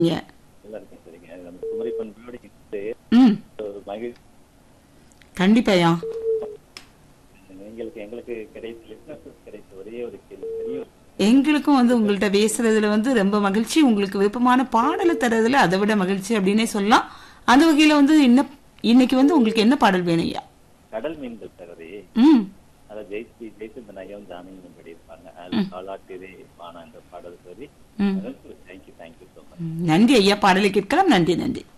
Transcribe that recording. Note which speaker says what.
Speaker 1: Yeah.
Speaker 2: நல்லா இருக்கேன் சரிங்க நம்ம குமரி பண்போடு இருந்து
Speaker 1: ம்
Speaker 2: ஒரு மகிழ்ச்சி
Speaker 1: கண்டிப்பாயா
Speaker 2: எங்களுக்கு எங்களுக்கு கிடைத்த listeners கிடைத்த ஒரே ஒரு கேள்வி பெரிய ஒரு
Speaker 1: எங்களுக்கும் வந்து உங்கள்ட்ட பேசுறதுல வந்து ரொம்ப மகிழ்ச்சி உங்களுக்கு விருப்பமான பாடலை தர்றதுல அதை விட மகிழ்ச்சி அப்படின்னே சொல்லலாம் அந்த வகையில வந்து என்ன இன்னைக்கு வந்து உங்களுக்கு என்ன பாடல் வேணும் ஐயா
Speaker 2: கடல் மீன்கள் தகவரி
Speaker 1: ம்
Speaker 2: அதை ஜெயிச்சு ஜெயிச்சு இந்த நயம் ஜாமீன் படியிருப்பாங்க அது காலாட்டிதே பானாங்க பாடல் சரி
Speaker 1: ம்.
Speaker 2: தேங்க்யூ தேங்க்யூ ஸோ மச்
Speaker 1: ம், நன்றி ஐயா பாடலை கேட்கலாம் நன்றி நன்றி